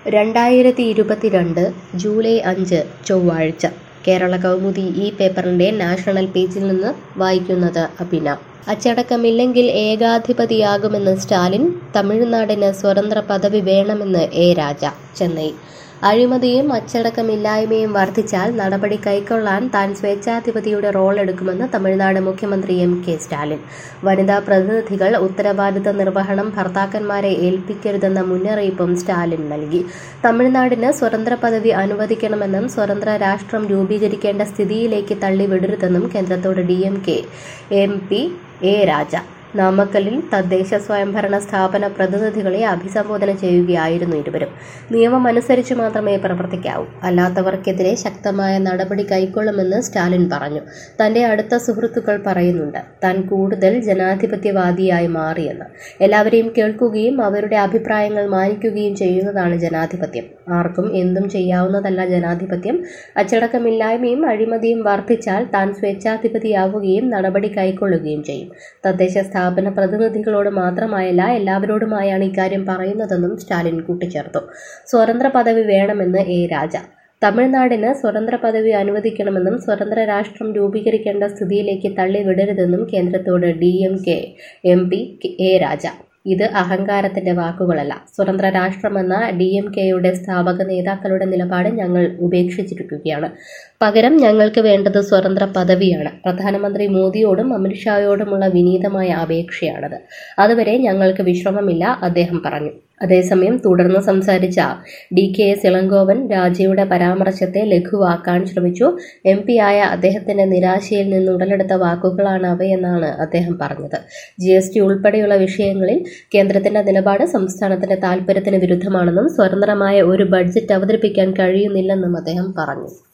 രണ്ടായിരത്തി ഇരുപത്തിരണ്ട് ജൂലൈ അഞ്ച് ചൊവ്വാഴ്ച കേരള കൗമുദി ഈ പേപ്പറിൻ്റെ നാഷണൽ പേജിൽ നിന്ന് വായിക്കുന്നത് അഭിന അച്ചടക്കമില്ലെങ്കിൽ ഏകാധിപതിയാകുമെന്ന് സ്റ്റാലിൻ തമിഴ്നാടിന് സ്വതന്ത്ര പദവി വേണമെന്ന് എ രാജ ചെന്നൈ അഴിമതിയും അച്ചടക്കമില്ലായ്മയും വർദ്ധിച്ചാൽ നടപടി കൈക്കൊള്ളാൻ താൻ സ്വേച്ഛാധിപതിയുടെ റോൾ എടുക്കുമെന്ന് തമിഴ്നാട് മുഖ്യമന്ത്രി എം കെ സ്റ്റാലിൻ വനിതാ പ്രതിനിധികൾ ഉത്തരവാദിത്ത നിർവഹണം ഭർത്താക്കന്മാരെ ഏൽപ്പിക്കരുതെന്ന മുന്നറിയിപ്പും സ്റ്റാലിൻ നൽകി തമിഴ്നാടിന് സ്വതന്ത്ര പദവി അനുവദിക്കണമെന്നും സ്വതന്ത്ര രാഷ്ട്രം രൂപീകരിക്കേണ്ട സ്ഥിതിയിലേക്ക് തള്ളിവിടരുതെന്നും കേന്ദ്രത്തോട് D M K M P A Raja നാമക്കലിൽ തദ്ദേശ സ്വയംഭരണ സ്ഥാപന പ്രതിനിധികളെ അഭിസംബോധന ചെയ്യുകയായിരുന്നു ഇരുവരും നിയമമനുസരിച്ച് മാത്രമേ പ്രവർത്തിക്കാവൂ അല്ലാത്തവർക്കെതിരെ ശക്തമായ നടപടി കൈക്കൊള്ളുമെന്ന് സ്റ്റാലിൻ പറഞ്ഞു തന്റെ അടുത്ത സുഹൃത്തുക്കൾ പറയുന്നുണ്ട് താൻ കൂടുതൽ ജനാധിപത്യവാദിയായി മാറിയെന്ന് എല്ലാവരെയും കേൾക്കുകയും അവരുടെ അഭിപ്രായങ്ങൾ മാനിക്കുകയും ചെയ്യുന്നതാണ് ജനാധിപത്യം ആർക്കും എന്തും ചെയ്യാവുന്നതല്ല ജനാധിപത്യം അച്ചടക്കമില്ലായ്മയും അഴിമതിയും വർദ്ധിച്ചാൽ താൻ സ്വേച്ഛാധിപതിയാവുകയും നടപടി കൈക്കൊള്ളുകയും ചെയ്യും തദ്ദേശ സ്ഥാപന പ്രതിനിധികളോട് മാത്രമായല്ല എല്ലാവരോടുമായാണ് ഇക്കാര്യം പറയുന്നതെന്നും സ്റ്റാലിൻ കൂട്ടിച്ചേർത്തു സ്വതന്ത്ര പദവി വേണമെന്ന് എ രാജ തമിഴ്നാടിന് സ്വതന്ത്ര പദവി അനുവദിക്കണമെന്നും സ്വതന്ത്ര രാഷ്ട്രം രൂപീകരിക്കേണ്ട സ്ഥിതിയിലേക്ക് തള്ളിവിടരുതെന്നും കേന്ദ്രത്തോട് D M K M P A Raja ഇത് അഹങ്കാരത്തിന്റെ വാക്കുകളല്ല സ്വതന്ത്ര രാഷ്ട്രമെന്ന ഡി എം കെയുടെ സ്ഥാപക നേതാക്കളുടെ നിലപാട് ഞങ്ങൾ ഉപേക്ഷിച്ചിരിക്കുകയാണ് പകരം ഞങ്ങൾക്ക് വേണ്ടത് സ്വതന്ത്ര പദവിയാണ് പ്രധാനമന്ത്രി മോദിയോടും അമിത്ഷായോടുമുള്ള വിനീതമായ അപേക്ഷയാണത് അതുവരെ ഞങ്ങൾക്ക് വിശ്രമമില്ല അദ്ദേഹം പറഞ്ഞു അതേസമയം തുടർന്ന് സംസാരിച്ച ഡി കെ എസ് ഇളങ്കോവൻ രാജയുടെ പരാമർശത്തെ ലഘുവാക്കാൻ ശ്രമിച്ചു എം പി ആയ അദ്ദേഹത്തിന്റെ നിരാശയിൽ നിന്ന് ഉടലെടുത്ത വാക്കുകളാണ് അവയെന്നാണ് അദ്ദേഹം പറഞ്ഞത് ജി എസ് ടി ഉൾപ്പെടെയുള്ള വിഷയങ്ങളിൽ കേന്ദ്രത്തിന്റെ നിലപാട് സംസ്ഥാനത്തിന്റെ താൽപര്യത്തിന് വിരുദ്ധമാണെന്നും സ്വതന്ത്രമായ ഒരു ബഡ്ജറ്റ് അവതരിപ്പിക്കാൻ കഴിയുന്നില്ലെന്നും അദ്ദേഹം പറഞ്ഞു